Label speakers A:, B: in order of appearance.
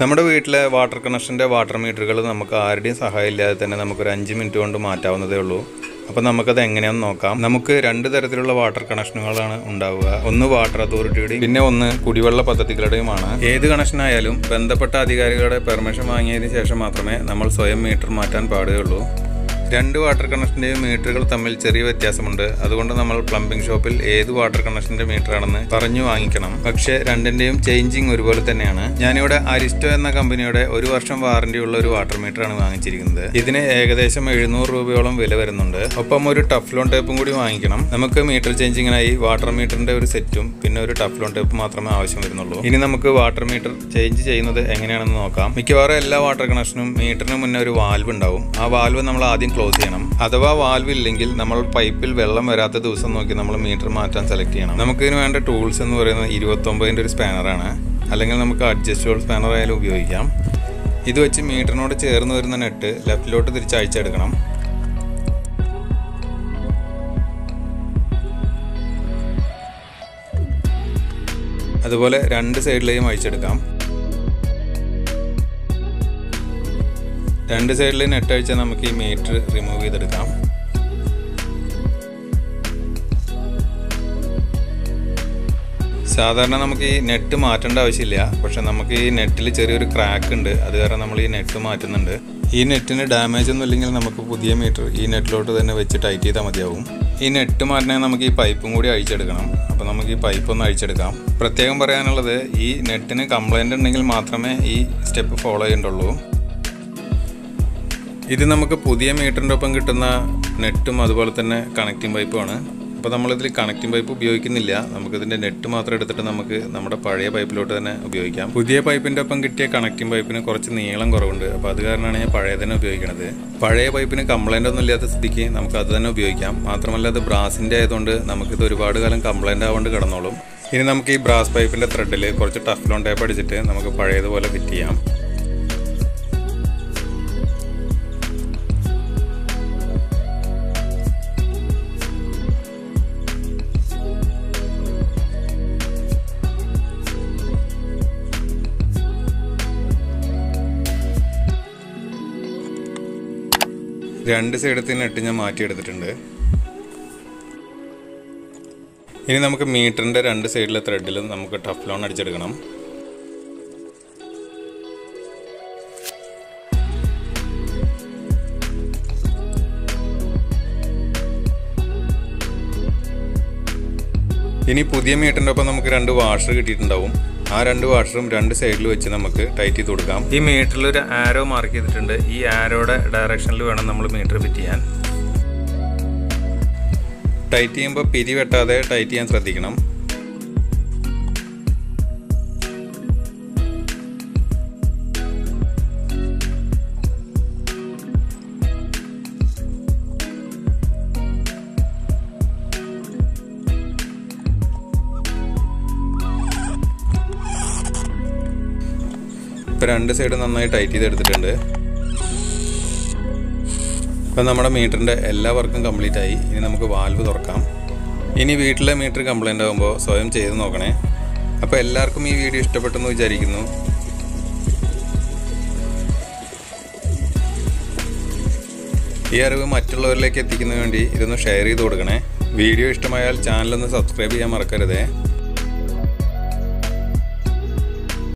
A: നമ്മുടെ വീട്ടിലെ water കണക്ഷൻ്റെ water മീറ്ററുകൾ നമുക്ക് ആരുടെയും സഹായം ഇല്ലാതെ തന്നെ നമുക്കൊരു അഞ്ച് മിനിറ്റ് കൊണ്ട് മാറ്റാവുന്നതേ ഉള്ളൂ അപ്പോൾ നമുക്കത് എങ്ങനെയാണെന്ന് നോക്കാം നമുക്ക് രണ്ട് തരത്തിലുള്ള വാട്ടർ കണക്ഷനുകളാണ് ഉണ്ടാവുക ഒന്ന് വാട്ടർ അതോറിറ്റിയുടെയും പിന്നെ ഒന്ന് കുടിവെള്ള പദ്ധതികളുടെയുമാണ് ഏത് കണക്ഷനായാലും ബന്ധപ്പെട്ട അധികാരികളുടെ പെർമിഷൻ വാങ്ങിയതിന് ശേഷം മാത്രമേ നമ്മൾ സ്വയം മീറ്റർ മാറ്റാൻ പാടുകയുള്ളൂ രണ്ട് വാട്ടർ കണക്ഷൻ്റെയും മീറ്ററുകൾ തമ്മിൽ ചെറിയ വ്യത്യാസമുണ്ട് അതുകൊണ്ട് നമ്മൾ പ്ലംബിംഗ് ഷോപ്പിൽ ഏത് വാട്ടർ കണക്ഷൻ്റെ മീറ്റർ ആണെന്ന് പറഞ്ഞു വാങ്ങിക്കണം പക്ഷേ രണ്ടിൻ്റെയും ചേഞ്ചിങ് ഒരുപോലെ തന്നെയാണ് ഞാനിവിടെ അരിസ്റ്റോ എന്ന കമ്പനിയുടെ ഒരു വർഷം വാറണ്ടി ഉള്ള ഒരു വാട്ടർ മീറ്ററാണ് വാങ്ങിച്ചിരിക്കുന്നത് ഇതിന് ഏകദേശം എഴുന്നൂറ് രൂപയോളം വില വരുന്നുണ്ട് ഒപ്പം ഒരു ടഫ്ലോൺ ടേപ്പും കൂടി വാങ്ങിക്കണം നമുക്ക് മീറ്റർ ചേഞ്ചിങ്ങിനായി വാട്ടർ മീറ്ററിന്റെ ഒരു സെറ്റും പിന്നെ ഒരു ടഫ്ലോൺ ടേപ്പ് മാത്രമേ ആവശ്യം വരുന്നുള്ളൂ ഇനി നമുക്ക് വാട്ടർ മീറ്റർ ചേഞ്ച് ചെയ്യുന്നത് എങ്ങനെയാണെന്ന് നോക്കാം മിക്കവാറും എല്ലാ വാട്ടർ കണക്ഷനും മീറ്ററിന് മുന്നേ ഒരു വാൽവ് ഉണ്ടാവും ആ വാൽവ് നമ്മൾ ആദ്യം ക്ലോസ് ചെയ്യണം അഥവാ വാൽവ് ഇല്ലെങ്കിൽ നമ്മൾ പൈപ്പിൽ വെള്ളം വരാത്ത ദിവസം നോക്കി നമ്മൾ മീറ്റർ മാറ്റാൻ സെലക്ട് ചെയ്യണം നമുക്ക് ഇതിന് വേണ്ട ടൂൾസ് എന്ന് പറയുന്നത് ഇരുപത്തൊമ്പതിൻ്റെ ഒരു സ്പാനറാണ് അല്ലെങ്കിൽ നമുക്ക് അഡ്ജസ്റ്റബിൾ സ്പാനർ ആയാലും ഉപയോഗിക്കാം ഇത് വെച്ച് മീറ്ററിനോട് ചേർന്ന് വരുന്ന നെറ്റ് ലെഫ്റ്റിലോട്ട് തിരിച്ച് അഴിച്ചെടുക്കണം അതുപോലെ രണ്ട് സൈഡിലെയും അഴിച്ചെടുക്കാം രണ്ട് സൈഡിൽ നെറ്റ് അഴിച്ചാൽ നമുക്ക് ഈ മീറ്റർ റിമൂവ് ചെയ്തെടുക്കാം സാധാരണ നമുക്ക് ഈ നെറ്റ് മാറ്റേണ്ട ആവശ്യമില്ല പക്ഷെ നമുക്ക് ഈ നെറ്റിൽ ചെറിയൊരു ക്രാക്ക് ഉണ്ട് അത് കാരണം നമ്മൾ ഈ നെറ്റ് മാറ്റുന്നുണ്ട് ഈ നെറ്റിന് ഡാമേജ് ഒന്നും ഇല്ലെങ്കിൽ നമുക്ക് പുതിയ മീറ്റർ ഈ നെറ്റിലോട്ട് തന്നെ വെച്ച് ടൈറ്റ് ചെയ്താൽ മതിയാവും ഈ നെറ്റ് മാറ്റണമെങ്കിൽ നമുക്ക് ഈ പൈപ്പും കൂടി അഴിച്ചെടുക്കണം അപ്പോൾ നമുക്ക് ഈ പൈപ്പ് ഒന്ന് അഴിച്ചെടുക്കാം പ്രത്യേകം പറയാനുള്ളത് ഈ നെറ്റിന് കംപ്ലൈൻ്റ് ഉണ്ടെങ്കിൽ മാത്രമേ ഈ സ്റ്റെപ്പ് ഫോളോ ചെയ്യേണ്ടുള്ളൂ ഇത് നമുക്ക് പുതിയ മീറ്ററിൻ്റെ ഒപ്പം കിട്ടുന്ന നെറ്റും അതുപോലെ തന്നെ കണക്റ്റിംഗ് പൈപ്പുമാണ് അപ്പോൾ നമ്മളിതിൽ കണക്റ്റിംഗ് പൈപ്പ് ഉപയോഗിക്കുന്നില്ല നമുക്കിതിൻ്റെ നെറ്റ് മാത്രം എടുത്തിട്ട് നമുക്ക് നമ്മുടെ പഴയ പൈപ്പിലോട്ട് തന്നെ ഉപയോഗിക്കാം പുതിയ പൈപ്പിൻ്റെ ഒപ്പം കിട്ടിയ കണക്റ്റിംഗ് പൈപ്പിന് കുറച്ച് നീളം കുറവുണ്ട് അപ്പോൾ അത് കാരണമാണ് ഞാൻ പഴയ തന്നെ ഉപയോഗിക്കുന്നത് പഴയ പൈപ്പിന് കംപ്ലൈൻ്റ് ഒന്നും ഇല്ലാത്ത സ്ഥിതിക്ക് നമുക്ക് അത് തന്നെ ഉപയോഗിക്കാം മാത്രമല്ല അത് ബ്രാസിൻ്റെ ആയതുകൊണ്ട് നമുക്കിത് ഒരുപാട് കാലം കംപ്ലൈൻ്റ് ആവാണ്ട് കിടന്നോളും ഇനി നമുക്ക് ഈ ബ്രാസ് പൈപ്പിൻ്റെ ത്രെഡിൽ കുറച്ച് ടഫ്ലോൺ ടൈപ്പ് അടിച്ചിട്ട് നമുക്ക് പഴയതുപോലെ ഫിറ്റ് ചെയ്യാം രണ്ട് സൈഡത്തിൽ നെട്ട് ഞാൻ മാറ്റിയെടുത്തിട്ടുണ്ട് ഇനി നമുക്ക് മീറ്ററിൻ്റെ രണ്ട് സൈഡിലെ ത്രെഡിലും നമുക്ക് ടഫ് ലോൺ അടിച്ചെടുക്കണം ഇനി പുതിയ മീറ്ററിൻ്റെ ഒപ്പം നമുക്ക് രണ്ട് വാഷർ കിട്ടിയിട്ടുണ്ടാവും ആ രണ്ട് വാഷറും രണ്ട് സൈഡിൽ വെച്ച് നമുക്ക് ടൈറ്റ് ചെയ്ത് കൊടുക്കാം ഈ മീറ്ററിൽ ഒരു ആരോ മാർക്ക് ചെയ്തിട്ടുണ്ട് ഈ ആരോയുടെ ഡയറക്ഷനിൽ വേണം നമ്മൾ മീറ്റർ ഫിറ്റ് ചെയ്യാൻ ടൈറ്റ് ചെയ്യുമ്പോൾ പിരി വെട്ടാതെ ടൈറ്റ് ചെയ്യാൻ ശ്രദ്ധിക്കണം ഇപ്പോൾ രണ്ട് സൈഡ് നന്നായി ടൈറ്റ് ചെയ്തെടുത്തിട്ടുണ്ട് ഇപ്പം നമ്മുടെ മീറ്ററിൻ്റെ എല്ലാ വർക്കും കംപ്ലീറ്റ് ആയി ഇനി നമുക്ക് വാൽവ് തുറക്കാം ഇനി വീട്ടിലെ മീറ്റർ കംപ്ലൈൻ്റ് ആകുമ്പോൾ സ്വയം ചെയ്ത് നോക്കണേ അപ്പോൾ എല്ലാവർക്കും ഈ വീഡിയോ ഇഷ്ടപ്പെട്ടെന്ന് വിചാരിക്കുന്നു ഈ അറിവ് മറ്റുള്ളവരിലേക്ക് എത്തിക്കുന്നതിന് വേണ്ടി ഇതൊന്ന് ഷെയർ ചെയ്ത് കൊടുക്കണേ വീഡിയോ ഇഷ്ടമായാൽ ചാനലൊന്ന് സബ്സ്ക്രൈബ് ചെയ്യാൻ മറക്കരുതേ